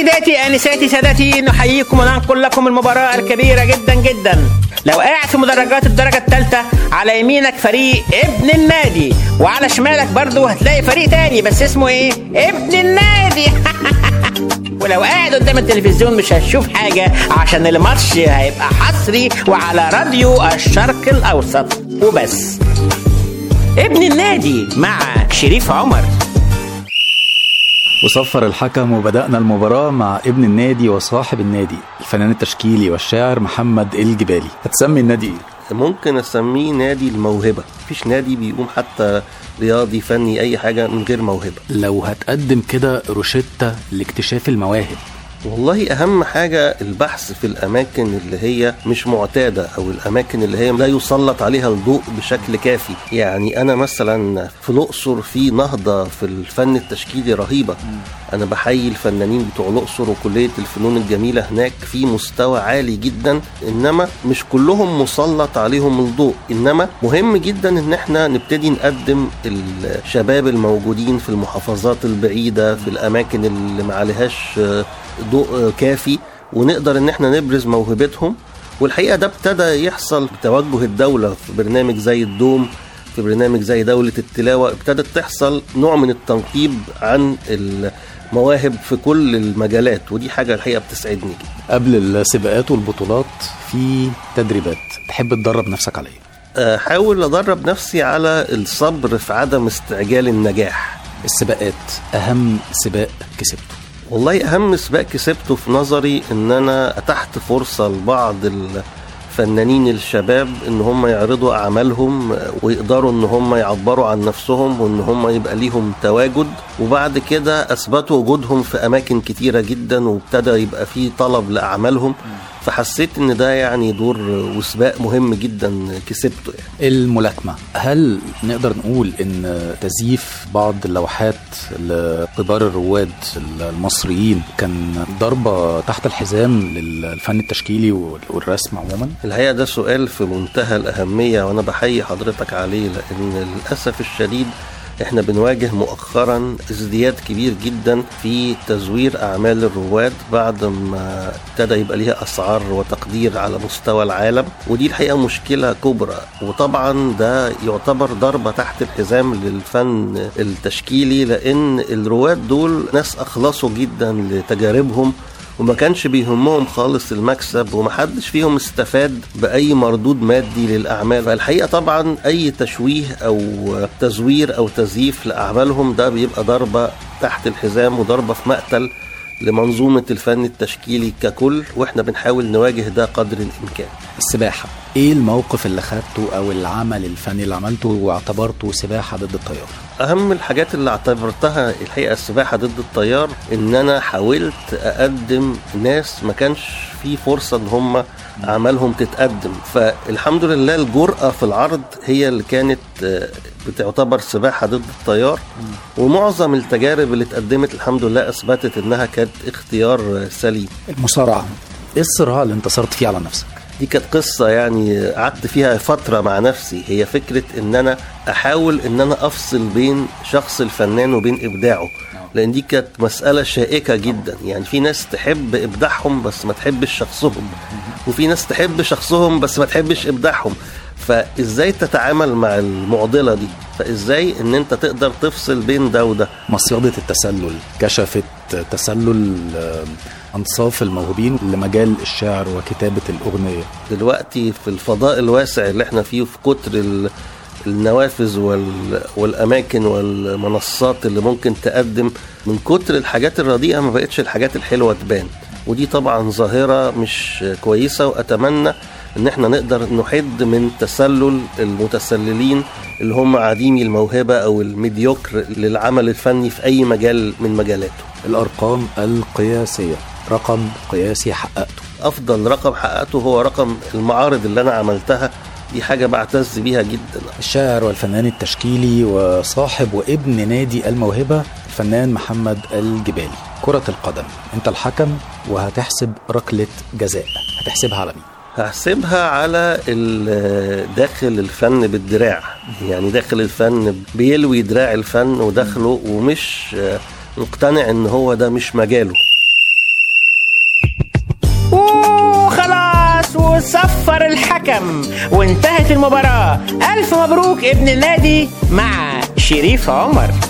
سيداتي انساتي سادتي نحييكم وننقل لكم المباراه الكبيره جدا جدا لو قاعد في مدرجات الدرجه الثالثه على يمينك فريق ابن النادي وعلى شمالك برضو هتلاقي فريق تاني بس اسمه ايه ابن النادي ولو قاعد قدام التلفزيون مش هتشوف حاجه عشان الماتش هيبقى حصري وعلى راديو الشرق الاوسط وبس ابن النادي مع شريف عمر وصفر الحكم وبدأنا المباراة مع ابن النادي وصاحب النادي الفنان التشكيلي والشاعر محمد الجبالي هتسمي النادي ايه؟ ممكن اسميه نادي الموهبه مفيش نادي بيقوم حتى رياضي فني اي حاجه من غير موهبه لو هتقدم كده روشتة لاكتشاف المواهب والله اهم حاجه البحث في الاماكن اللي هي مش معتاده او الاماكن اللي هي لا يسلط عليها الضوء بشكل كافي يعني انا مثلا في الاقصر في نهضه في الفن التشكيلي رهيبه انا بحيي الفنانين بتوع الاقصر وكليه الفنون الجميله هناك في مستوى عالي جدا انما مش كلهم مسلط عليهم الضوء انما مهم جدا ان احنا نبتدي نقدم الشباب الموجودين في المحافظات البعيده في الاماكن اللي ما عليهاش آه، ضوء كافي ونقدر ان احنا نبرز موهبتهم والحقيقه ده ابتدى يحصل بتوجه الدوله في برنامج زي الدوم في برنامج زي دولة التلاوة ابتدت تحصل نوع من التنقيب عن المواهب في كل المجالات ودي حاجة الحقيقة بتسعدني جدا قبل السباقات والبطولات في تدريبات تحب تدرب نفسك على ايه؟ أحاول أدرب نفسي على الصبر في عدم استعجال النجاح السباقات أهم سباق كسبته والله اهم سباق كسبته في نظري ان انا اتحت فرصه لبعض الفنانين الشباب ان هم يعرضوا اعمالهم ويقدروا ان هم يعبروا عن نفسهم وان هم يبقى ليهم تواجد وبعد كده اثبتوا وجودهم في اماكن كتيره جدا وابتدى يبقى في طلب لاعمالهم فحسيت ان ده يعني دور وسباق مهم جدا كسبته يعني. الملاكمة هل نقدر نقول ان تزييف بعض اللوحات لكبار الرواد المصريين كان ضربة تحت الحزام للفن التشكيلي والرسم عموما الحقيقه ده سؤال في منتهى الاهميه وانا بحيي حضرتك عليه لان للاسف الشديد احنا بنواجه مؤخرا ازدياد كبير جدا في تزوير اعمال الرواد بعد ما ابتدى يبقى ليها اسعار وتقدير على مستوى العالم ودي الحقيقه مشكله كبرى وطبعا ده يعتبر ضربه تحت الحزام للفن التشكيلي لان الرواد دول ناس اخلصوا جدا لتجاربهم وما كانش بيهمهم خالص المكسب ومحدش فيهم استفاد بأي مردود مادي للأعمال فالحقيقة طبعا أي تشويه أو تزوير أو تزييف لأعمالهم ده بيبقى ضربة تحت الحزام وضربة في مقتل لمنظومة الفن التشكيلي ككل واحنا بنحاول نواجه ده قدر الإمكان السباحة ايه الموقف اللي خدته او العمل الفني اللي عملته واعتبرته سباحة ضد التيار اهم الحاجات اللي اعتبرتها الحقيقه السباحه ضد التيار ان انا حاولت اقدم ناس ما كانش في فرصه ان هم اعمالهم تتقدم فالحمد لله الجرأه في العرض هي اللي كانت آه، بتعتبر سباحه ضد التيار ومعظم التجارب اللي اتقدمت الحمد لله اثبتت انها كانت اختيار آه، سليم المصارعة ايه الصراع اللي انتصرت فيه على نفسك دي كانت قصة يعني قعدت فيها فترة مع نفسي هي فكرة ان انا احاول ان انا افصل بين شخص الفنان وبين ابداعه لان دي كانت مسألة شائكة جدا يعني في ناس تحب ابداعهم بس ما تحبش شخصهم وفي ناس تحب شخصهم بس ما تحبش ابداعهم فازاي تتعامل مع المعضلة دي فازاي ان انت تقدر تفصل بين ده وده مصيدة التسلل كشفت تسلل آه، أنصاف الموهوبين لمجال الشعر وكتابة الأغنية دلوقتي في الفضاء الواسع اللي احنا فيه في كتر ال- النوافذ وال... والاماكن والمنصات اللي ممكن تقدم من كتر الحاجات الرديئه ما بقتش الحاجات الحلوه تبان ودي طبعا ظاهره مش كويسه واتمنى ان احنا نقدر نحد من تسلل المتسللين اللي هم عديمي الموهبه او الميديوكر للعمل الفني في اي مجال من مجالاته الأرقام القياسية رقم قياسي حققته افضل رقم حققته هو رقم المعارض اللي انا عملتها دي حاجه بعتز بيها جدا الشاعر والفنان التشكيلي وصاحب وابن نادي الموهبة الفنان محمد الجبالي كرة القدم انت الحكم وهتحسب ركلة جزاء هتحسبها على مين هحسبها على ال- داخل الفن بالدراع يعني داخل الفن بيلوي دراع الفن وداخله ومش آه، مقتنع ان هو ده مش مجاله وصفر الحكم وانتهت المباراة ألف مبروك ابن النادي مع شريف عمر